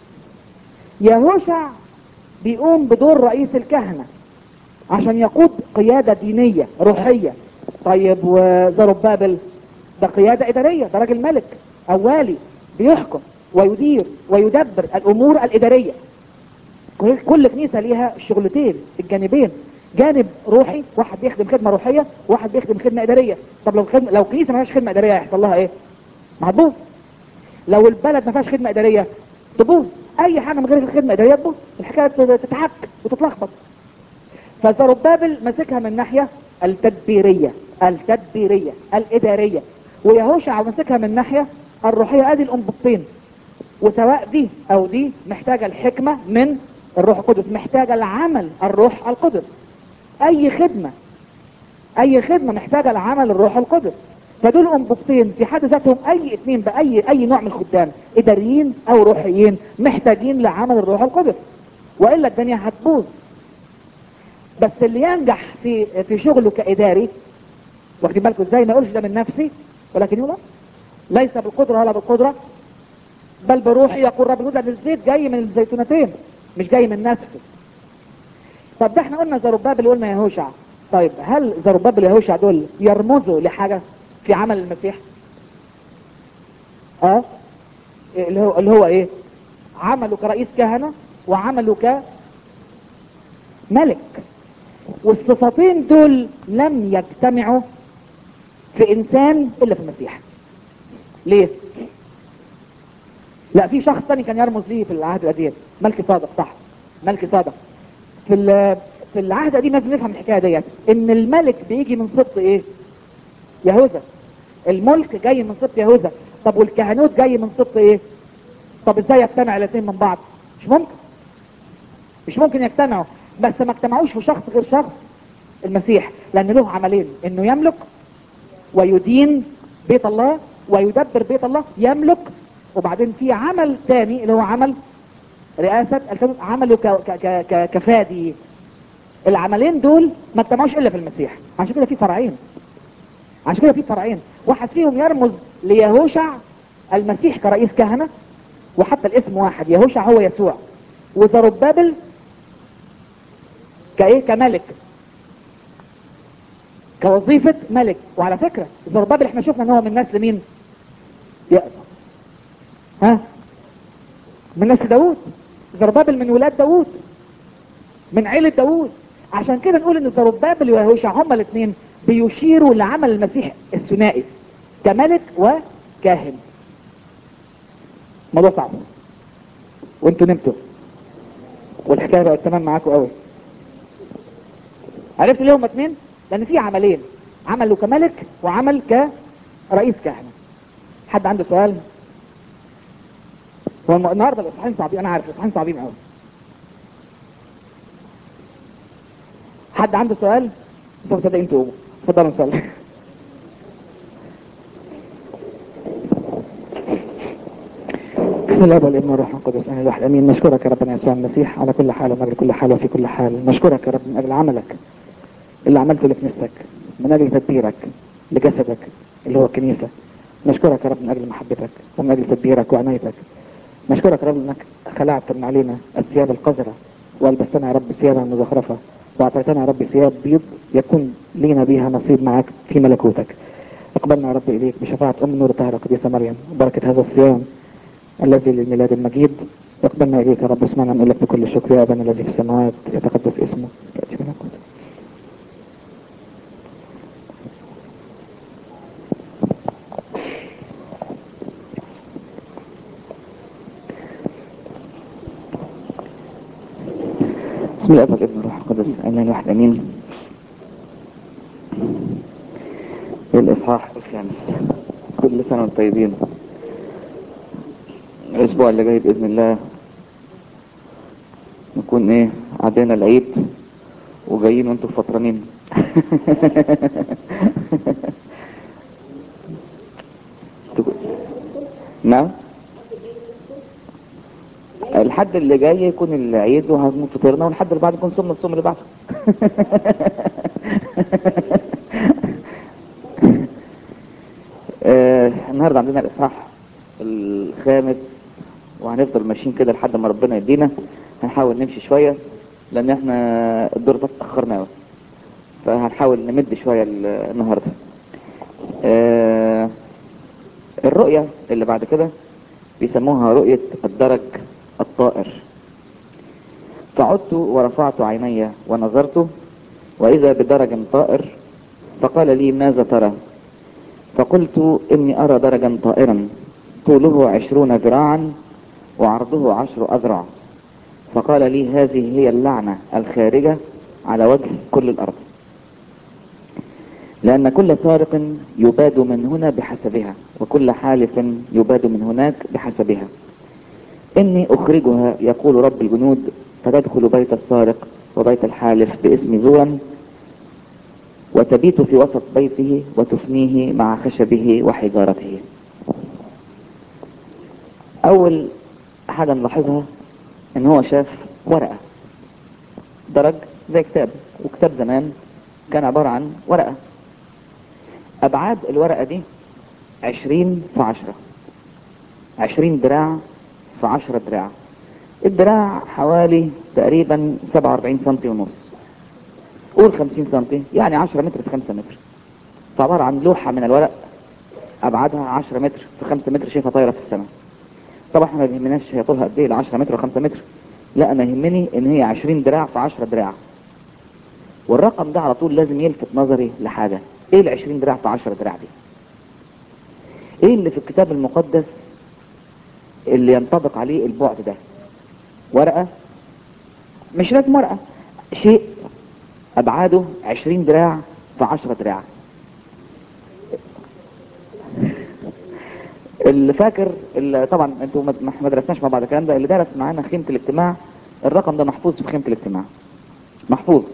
يهوشع بيقوم بدور رئيس الكهنة عشان يقود قيادة دينية روحية طيب وزربابل ده قيادة إدارية ده راجل ملك أو والي بيحكم ويدير ويدبر الأمور الإدارية كل- كل كنيسة ليها الشغلتين الجانبين جانب روحي واحد بيخدم خدمة روحية واحد بيخدم خدمة إدارية طب لو خدمة لو كنيسة ما فيهاش خدمة إدارية هيحصل لها إيه؟ ما هتبوظ لو البلد ما فيهاش خدمة إدارية تبوظ أي حاجة من غير الخدمة الإدارية تبوظ الحكاية تتعك وتتلخبط فزربابل ماسكها من ناحية التدبيرية التدبيرية الإدارية ويهوشع ماسكها من ناحية الروحية ادي الانبطين وسواء دي او دي محتاجة الحكمة من الروح القدس محتاجة العمل الروح القدس اي خدمة اي خدمة محتاجة العمل الروح القدس فدول انبطين في حد ذاتهم اي اتنين باي اي نوع من الخدام اداريين او روحيين محتاجين لعمل الروح القدس والا الدنيا هتبوظ بس اللي ينجح في في شغله كاداري واخدين بالكم ازاي ما يقولش ده من نفسي ولكن يقول لا، ليس بالقدره ولا بالقدره بل بروحي يقول رب الهدى الزيت جاي من الزيتونتين مش جاي من نفسه طب ده احنا قلنا زربابل قلنا يهوشع طيب هل زربابل يهوشع دول يرمزوا لحاجه في عمل المسيح اه اللي هو اللي هو ايه عمله كرئيس كهنه وعمله كملك والصفتين دول لم يجتمعوا في انسان الا في المسيح ليه لا في شخص تاني كان يرمز ليه في العهد القديم ملك صادق صح ملك صادق في ال- في العهد القديم لازم نفهم الحكايه ديت ان الملك بيجي من سبط ايه يهوذا الملك جاي من سبط يهوذا طب والكهنوت جاي من سبط ايه طب ازاي يجتمع الاثنين من بعض مش ممكن مش ممكن يجتمعوا بس ما اجتمعوش في شخص غير شخص المسيح لان له عملين انه يملك ويدين بيت الله ويدبر بيت الله يملك وبعدين في عمل ثاني اللي هو عمل رئاسة الكون- عمله ك- ك- ك- ك- كفادي العملين دول ما اجتمعوش الا في المسيح عشان كده في فرعين عشان كده في فرعين واحد فيهم يرمز ليهوشع المسيح كرئيس كهنة وحتى الاسم واحد يهوشع هو يسوع وزربابل كايه كملك كوظيفة ملك وعلى فكرة زربابل احنا شفنا ان هو من نسل مين يأس ها من نسل داوود زربابل من ولاد داوود من عيلة داوود عشان كده نقول ان زربابل ويهوشع هما الاثنين بيشيروا لعمل المسيح الثنائي كملك وكاهن موضوع صعب وانتوا نمتوا والحكايه بقت تمام معاكم قوي عرفت ليه هما اتنين لان في عملين عمله كملك وعمل كرئيس كهنه حد عنده سؤال هو الم- النهارده الاصحاحين صعبين انا عارف الاصحاحين صعبين قوي حد عنده سؤال انتوا مصدقين تقوموا اتفضلوا نصلي بسم الله والابن والروح القدس انا الواحد امين نشكرك يا ربنا يسوع المسيح على كل حال ومن اجل كل حال وفي كل حال نشكرك يا رب من اجل عملك اللي عملته لكنيستك من اجل تدبيرك لجسدك اللي هو الكنيسه نشكرك يا رب من اجل محبتك ومن اجل تدبيرك وعنايتك نشكرك يا رب انك خلعت من علينا الثياب القذره والبستنا يا رب ثيابا مزخرفه واعطيتنا يا رب ثياب بيض يكون لينا بها نصيب معك في ملكوتك اقبلنا يا رب اليك بشفاعه ام نور الطاهره القديسه مريم وبركه هذا الصيام الذي للميلاد المجيد اقبلنا اليك يا رب اسمعنا نقول لك بكل شكر يا ابانا الذي في السماوات يتقدس اسمك ياتي ملكوتك بسم الله والابن والروح القدس امين واحد امين الاصحاح الخامس كل سنه وانتم طيبين الاسبوع اللي جاي باذن الله نكون ايه عدينا العيد وجايين وانتوا فطرانين نعم الحد اللي جاي يكون العيد وهنكون فطرنا والحد اللي بعد يكون صمنا الصوم اللي بعده آه، النهارده عندنا الاصحاح الخامس وهنفضل ماشيين كده لحد ما ربنا يدينا هنحاول نمشي شويه لان احنا الدور ده اتاخرنا قوي فهنحاول نمد شويه ال- النهارده آه، الرؤيه اللي بعد كده بيسموها رؤيه الدرج الطائر فعدت ورفعت عيني ونظرت واذا بدرج طائر فقال لي ماذا ترى فقلت إني أرى درجا طائرا طوله عشرون ذراعا وعرضه عشر أذرع فقال لي هذه هي اللعنة الخارجة على وجه كل الأرض لأن كل سارق يباد من هنا بحسبها وكل حالف يباد من هناك بحسبها إني أخرجها يقول رب الجنود فتدخل بيت السارق وبيت الحالف باسم زورا وتبيت في وسط بيته وتفنيه مع خشبه وحجارته اول حاجة نلاحظها ان هو شاف ورقة درج زي كتاب وكتاب زمان كان عبارة عن ورقة ابعاد الورقة دي عشرين في عشرة عشرين دراع في عشرة دراع الدراع حوالي تقريبا سبعة واربعين سنتي ونص قول 50 سنتي يعني 10 متر في 5 متر فعبارة عن لوحة من الورق أبعادها 10 متر في 5 متر شايفها طايرة في السماء طبعا احنا ما بيهمناش هي طولها قد ايه ل 10 متر و5 متر لا انا يهمني ان هي 20 دراع في 10 دراع والرقم ده على طول لازم يلفت نظري لحاجة ايه ال 20 دراع في 10 دراع دي ايه اللي في الكتاب المقدس اللي ينطبق عليه البعد ده ورقة مش لازم ورقة شيء ابعاده 20 دراع في 10 دراع اللي فاكر اللي طبعا انتوا ما ما درسناش مع بعض الكلام ده اللي درس معانا خيمه الاجتماع الرقم ده محفوظ في خيمه الاجتماع محفوظ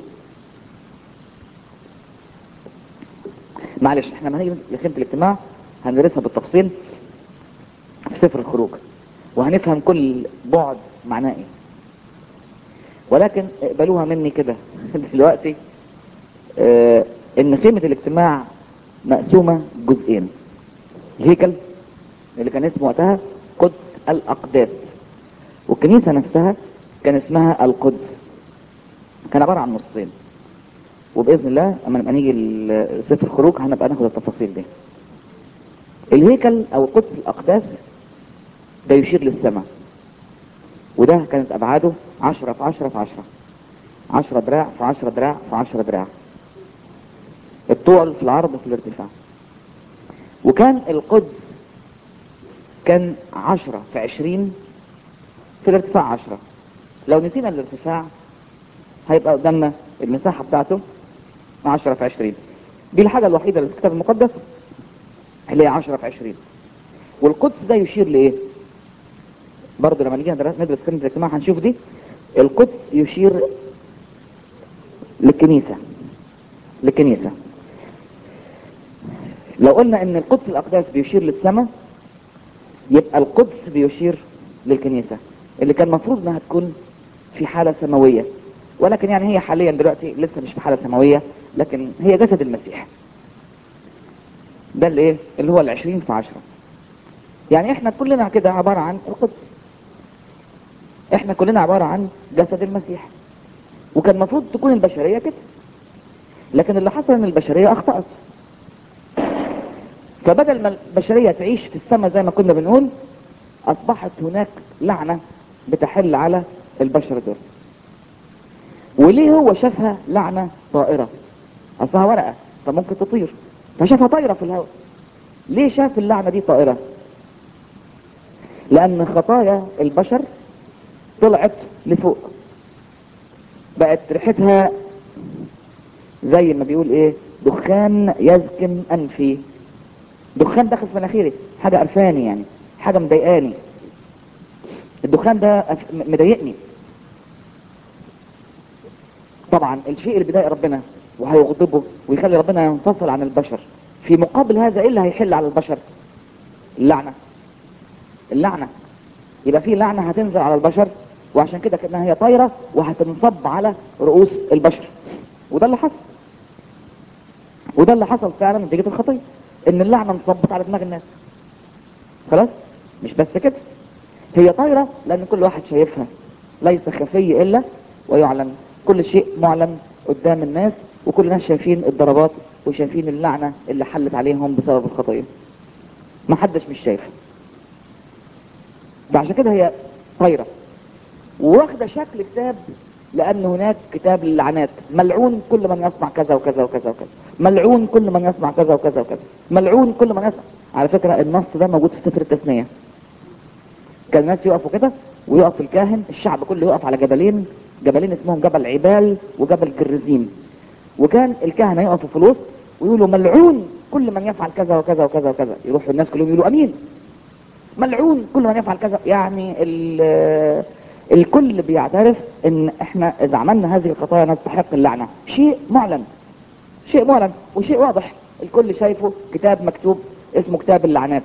معلش احنا لما هنيجي لخيمه الاجتماع هندرسها بالتفصيل في سفر الخروج وهنفهم كل بعد معناه ايه ولكن اقبلوها مني كده دلوقتي اه ان خيمة الاجتماع مقسومة جزئين الهيكل اللي كان اسمه وقتها قدس الاقداس والكنيسة نفسها كان اسمها القدس كان عبارة عن نصين وباذن الله اما نبقى نيجي لسفر الخروج هنبقى ناخد التفاصيل دي الهيكل او قدس الاقداس ده يشير للسماء وده كانت ابعاده عشرة في عشرة في عشرة عشرة دراع في عشرة دراع في عشرة دراع الطول في العرض في الارتفاع وكان القدس كان عشرة في عشرين في الارتفاع عشرة لو نسينا الارتفاع هيبقى قدامنا المساحة بتاعته عشرة في عشرين دي الحاجة الوحيدة اللي في الكتاب المقدس اللي هي عشرة في عشرين والقدس ده يشير لإيه؟ برضه لما نيجي ندرس كلمة الاجتماع هنشوف دي القدس يشير للكنيسة للكنيسة لو قلنا ان القدس الاقداس بيشير للسماء يبقى القدس بيشير للكنيسة اللي كان المفروض انها تكون في حالة سماوية ولكن يعني هي حاليا دلوقتي لسه مش في حالة سماوية لكن هي جسد المسيح ده اللي ايه اللي هو العشرين في عشرة يعني احنا كلنا كده عبارة عن القدس احنا كلنا عبارة عن جسد المسيح وكان المفروض تكون البشرية كده لكن اللي حصل ان البشرية اخطأت فبدل ما البشرية تعيش في السماء زي ما كنا بنقول اصبحت هناك لعنة بتحل على البشر دول وليه هو شافها لعنة طائرة اصلها ورقة فممكن تطير فشافها طايرة في الهواء ليه شاف اللعنة دي طائرة لان خطايا البشر طلعت لفوق بقت ريحتها زي ما بيقول ايه دخان يزكم انفي دخان داخل في مناخيري حاجة قرفاني يعني حاجة مضايقاني الدخان ده مضايقني طبعا الشيء اللي بيضايق ربنا وهيغضبه ويخلي ربنا ينفصل عن البشر في مقابل هذا ايه اللي هيحل على البشر اللعنة اللعنة يبقى في لعنة هتنزل على البشر وعشان كده كأنها هي طايرة وهتنصب على رؤوس البشر وده اللي حصل وده اللي حصل فعلا نتيجة الخطية ان اللعنة انصبت على دماغ الناس خلاص مش بس كده هي طايرة لان كل واحد شايفها ليس خفي الا ويعلن كل شيء معلن قدام الناس وكل الناس شايفين الضربات وشايفين اللعنة اللي حلت عليهم بسبب الخطية ما حدش مش شايف فعشان كده هي طايرة واخدة شكل كتاب لأن هناك كتاب للعنات ملعون كل من يصنع كذا وكذا وكذا وكذا ملعون كل من يصنع كذا وكذا وكذا ملعون كل من يصنع على فكرة النص ده موجود في سفر التثنية كان الناس يقفوا كده ويقف الكاهن الشعب كله يقف على جبلين جبلين اسمهم جبل عبال وجبل جرزيم وكان الكهنة يقفوا في الوسط ويقولوا ملعون كل من يفعل كذا وكذا وكذا وكذا يروحوا الناس كلهم يقولوا امين ملعون كل من يفعل كذا يعني ال- الكل بيعترف ان احنا اذا عملنا هذه الخطايا نستحق اللعنة شيء معلن شيء معلن وشيء واضح الكل شايفه كتاب مكتوب اسمه كتاب اللعنات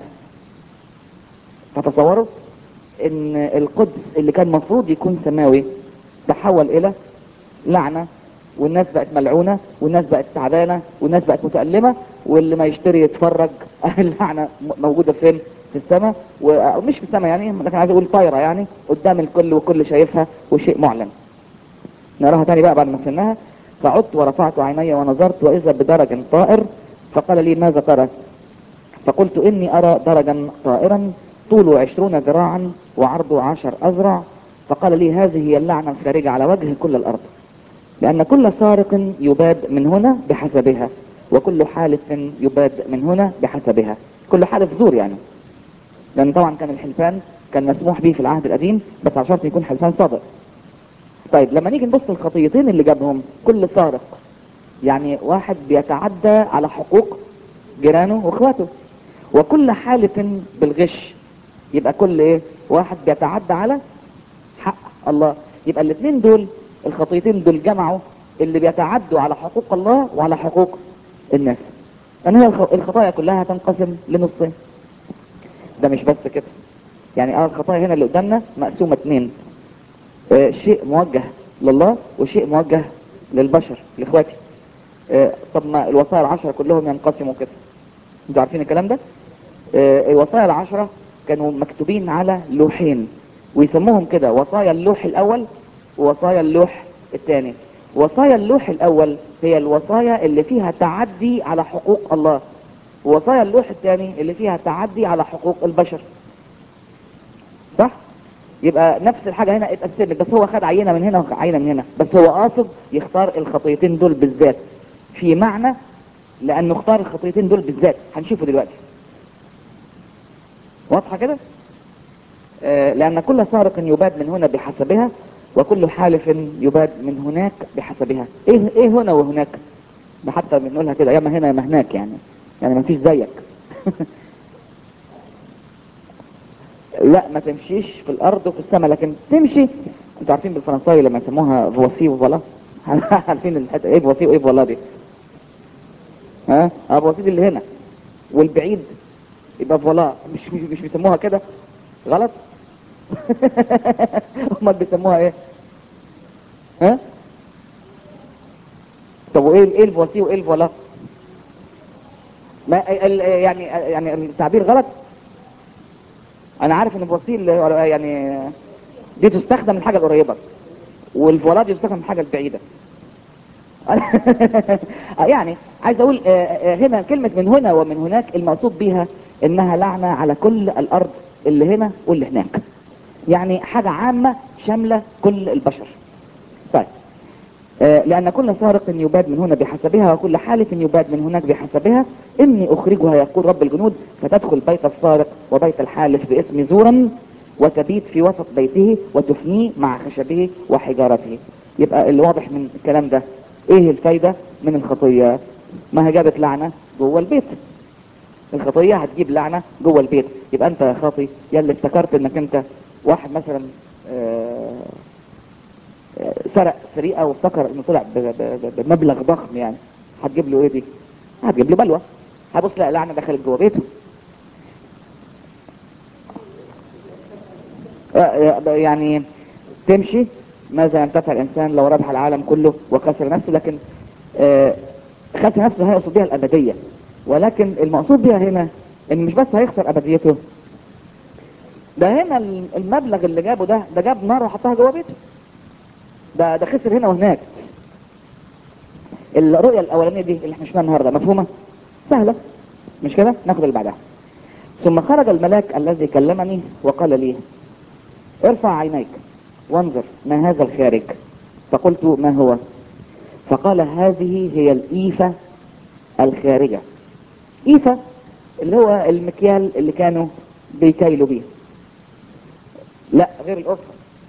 فتصوروا ان القدس اللي كان مفروض يكون سماوي تحول الى لعنة والناس بقت ملعونة والناس بقت تعبانة والناس بقت متألمة واللي ما يشتري يتفرج اللعنة موجودة فين في السماء ومش في السماء يعني لكن عايز اقول طايرة يعني قدام الكل والكل شايفها وشيء معلن نراها تاني بقى بعد ما فهمناها فعدت ورفعت عيني ونظرت واذا بدرج طائر فقال لي ماذا ترى فقلت اني ارى درجا طائرا طوله عشرون ذراعا وعرضه عشر اذرع فقال لي هذه هي اللعنة الخارجة على وجه كل الارض لأن كل سارق يباد من هنا بحسبها وكل حالف يباد من هنا بحسبها كل حالف زور يعني لأن طبعا كان الحلفان كان مسموح به في العهد القديم بس على شرط يكون حلفان صادق طيب لما نيجي نبص الخطيتين اللي جابهم كل سارق يعني واحد بيتعدى على حقوق جيرانه واخواته وكل حالف بالغش يبقى كل ايه واحد بيتعدى على حق الله يبقى الاثنين دول الخطيتين دول جمعوا اللي بيتعدوا على حقوق الله وعلى حقوق الناس لان هي الخ- الخطايا كلها تنقسم لنصين ده مش بس كده يعني اه الخطايا هنا اللي قدامنا مقسومة اتنين آه شيء موجه لله وشيء موجه للبشر لاخواتي آه طب ما الوصايا العشرة كلهم ينقسموا كده انتوا عارفين الكلام ده آه الوصايا العشرة كانوا مكتوبين على لوحين ويسموهم كده وصايا اللوح الاول ووصايا اللوح الثاني وصايا اللوح الاول هي الوصايا اللي فيها تعدي على حقوق الله ووصايا اللوح الثاني اللي فيها تعدي على حقوق البشر صح يبقى نفس الحاجة هنا اتقسمت بس هو خد عينة من هنا وعينة من هنا بس هو قاصد يختار الخطيتين دول بالذات في معنى لانه اختار الخطيتين دول بالذات هنشوفه دلوقتي واضحة كده آه، لأن كل سارق يباد من هنا بحسبها وكل حالف يباد من هناك بحسبها ايه ايه هنا وهناك ده حتى بنقولها كده يا ما هنا يا ما هناك يعني يعني ما فيش زيك لا ما تمشيش في الارض وفي السماء لكن تمشي انتوا عارفين بالفرنساوي لما يسموها فواسي وفوالا عارفين الحته ايه فواسي وايه فوالا دي ها اه فواسي دي اللي هنا والبعيد يبقى فوالا مش مش, مش بيسموها كده غلط امال بيسموها ايه ها طب وايه ايه الفواسي وايه الفوالا ما ال- يعني يعني التعبير غلط انا عارف ان الفواسي اللي هو يعني دي تستخدم الحاجه القريبه والفوالا دي تستخدم الحاجه البعيده يعني عايز اقول آه، آه، هنا كلمة من هنا ومن هناك المقصود بيها انها لعنة على كل الارض اللي هنا واللي هناك يعني حاجة عامة شاملة كل البشر طيب آه، لأن كل سارق يباد من هنا بحسبها وكل حالف يباد من هناك بحسبها إني أخرجها يقول رب الجنود فتدخل بيت السارق وبيت الحالف باسم زورا وتبيت في وسط بيته وتفنيه مع خشبه وحجارته يبقى الواضح من الكلام ده ايه الفايدة من الخطية ما هي جابت لعنة جوه البيت الخطية هتجيب لعنة جوه البيت يبقى انت يا خاطي يا اللي افتكرت انك انت واحد مثلا آه، آه، سرق سرقه وافتكر انه طلع ب- ب- ب- بمبلغ ضخم يعني هتجيب له ايه دي؟ هتجيب له بلوه هبص لا لعنه دخلت جوه بيته آه، آه، يعني تمشي ماذا ينتفع الانسان لو ربح العالم كله وخسر نفسه لكن آه، خسر نفسه هيقصد بها الابديه ولكن المقصود بها هنا ان مش بس هيخسر ابديته ده هنا المبلغ اللي جابه ده ده جاب نار وحطها جوه بيته ده ده خسر هنا وهناك الرؤيه الاولانيه دي اللي احنا شفناها النهارده مفهومه سهله مش كده ناخد اللي بعدها ثم خرج الملاك الذي كلمني وقال لي ارفع عينيك وانظر ما هذا الخارج فقلت ما هو فقال هذه هي الإيفة الخارجة إيفة اللي هو المكيال اللي كانوا بيكيلوا بيه لا غير الأفة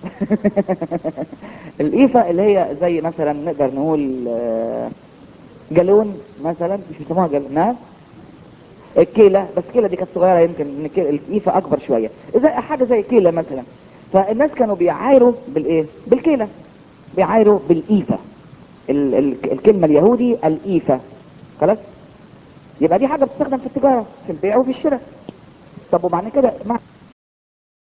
الإيفة اللي هي زي مثلا نقدر نقول آه، جالون مثلا مش بيسموها جالون نعم الكيلة بس الكيلة دي كانت صغيرة يمكن من الكيلة الإيفة أكبر شوية زي حاجة زي كيلة مثلا فالناس كانوا بيعايروا بالإيه؟ بالكيلة بيعايروا بالإيفة ال ال الكلمة اليهودي الإيفة خلاص يبقى دي حاجة بتستخدم في التجارة في البيع وفي الشراء طب وبعد كده مع